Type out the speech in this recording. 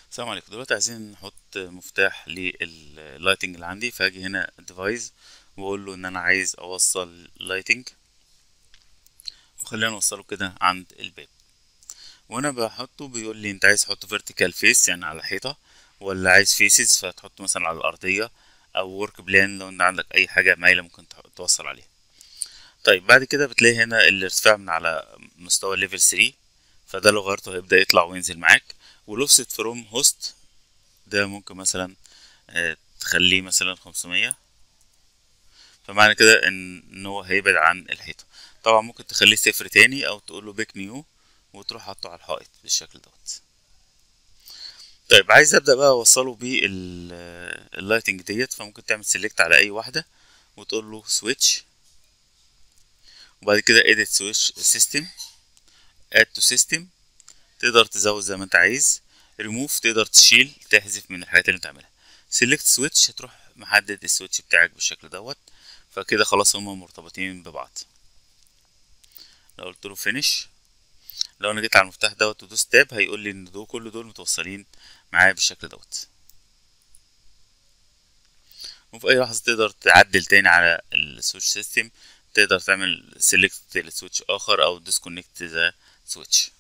السلام عليكم دلوقتي عايزين نحط مفتاح لللايتنج اللي عندي فاجي هنا ديفايس واقول له ان انا عايز اوصل لايتنج وخلينا نوصله كده عند الباب وانا بحطه بيقول لي انت عايز تحطه فيرتيكال فيس يعني على حيطة ولا عايز فيسز فتحطه مثلا على الارضية او ورك بلان لو انت عندك اي حاجة مايلة ممكن توصل عليها طيب بعد كده بتلاقي هنا الارتفاع من على مستوى ليفل 3 فده لو غيرته هيبدأ يطلع وينزل معاك ولوفست فروم هوست ده ممكن مثلا تخليه مثلا خمسمية فمعنى كده ان ان هو هيبعد عن الحيطة طبعا ممكن تخليه صفر تاني او تقول له بيك نيو وتروح حاطه على الحائط بالشكل دوت طيب عايز ابدا بقى اوصله باللايتنج ديت فممكن تعمل سيلكت على اي واحده وتقول له سويتش وبعد كده edit switch system add to system تقدر تزود زي ما انت عايز ريموف تقدر تشيل تحذف من الحاجات اللي انت عاملها سيلكت سويتش هتروح محدد السويتش بتاعك بالشكل دوت فكده خلاص هما مرتبطين ببعض لو قلت له فينيش لو انا جيت على المفتاح دوت ودوس تاب هيقول لي ان دول كل دول متوصلين معايا بالشكل دوت وفي اي لحظه تقدر تعدل تاني على السويتش سيستم تقدر تعمل سيلكت لسويتش اخر او ديسكونكت ذا سويتش